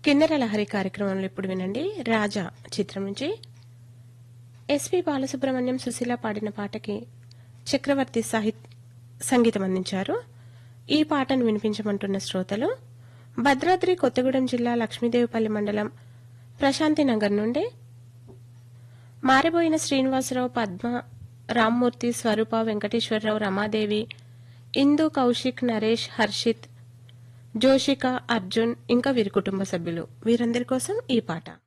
కిన్నెర లహరి కార్యక్రమంలో ఇప్పుడు వినండి రాజా చిత్రం నుంచి ఎస్పి బాలసుబ్రహ్మణ్యం సుశీల పాడిన పాటకి చక్రవర్తి సాహిత్ సంగీతం అందించారు ఈ పాటను వినిపించమంటున్న శ్రోతలు భద్రాద్రి కొత్తగూడెం జిల్లా లక్ష్మీదేవిపల్లి మండలం ప్రశాంతి నగర్ నుండి మారిపోయిన శ్రీనివాసరావు పద్మ రామ్మూర్తి స్వరూప వెంకటేశ్వరరావు రమాదేవి ఇందు కౌశిక్ నరేష్ హర్షిత్ జోషిక అర్జున్ ఇంకా వీరి కుటుంబ సభ్యులు వీరందరి కోసం ఈ పాట